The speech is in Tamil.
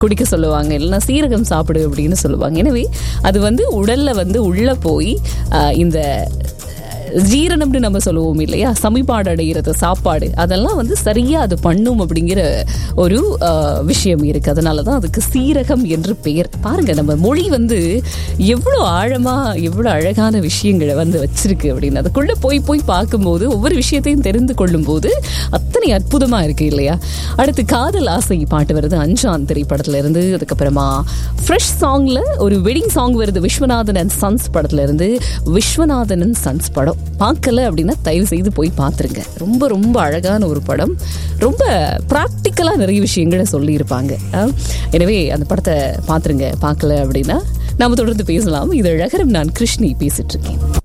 குடிக்க சொல்லுவாங்க இல்லைன்னா சீரகம் சாப்பிடு அப்படின்னு சொல்லுவாங்க எனவே அது வந்து உடல்ல வந்து உள்ள போய் ஆஹ், இந்த ஜீரணம்னு நம்ம சொல்லுவோம் இல்லையா சமிபாடு அடைகிறது சாப்பாடு அதெல்லாம் வந்து சரியா அது பண்ணும் அப்படிங்கிற ஒரு ஆஹ், விஷயம் இருக்கு அதனால தான் அதுக்கு சீரகம் என்று பெயர் பாருங்க நம்ம மொழி வந்து எவ்வளோ ஆழமா எவ்வளோ அழகான விஷயங்களை வந்து வச்சிருக்கு அப்படின்னு அதுக்குள்ள போய் போய் பார்க்கும்போது ஒவ்வொரு விஷயத்தையும் தெரிந்து கொள்ளும் போது அத்தனை அற்புதமா இருக்கு இல்லையா அடுத்து காதல் ஆசை பாட்டு வருது அஞ்சான் திரைப்படத்துல இருந்து அதுக்கப்புறமா ஃப்ரெஷ் சாங்ல ஒரு வெட்டிங் சாங் வருது விஸ்வநாதன் அண்ட் சன்ஸ் படத்துல இருந்து விஸ்வநாதன் அண்ட் சன்ஸ் படம் பார்க்கல அப்படின்னா தயவு செய்து போய் பார்த்துருங்க ரொம்ப ரொம்ப அழகான ஒரு படம் ரொம்ப ப்ராக்டிக்கலாக நிறைய விஷயங்களை சொல்லியிருப்பாங்க அஹ், எனவே அந்த படத்தை பார்த்துருங்க பார்க்கல அப்படின்னா நாம தொடர்ந்து பேசலாம் இது அழகரம் நான் கிருஷ்ணி பேசிட்டு இருக்கேன்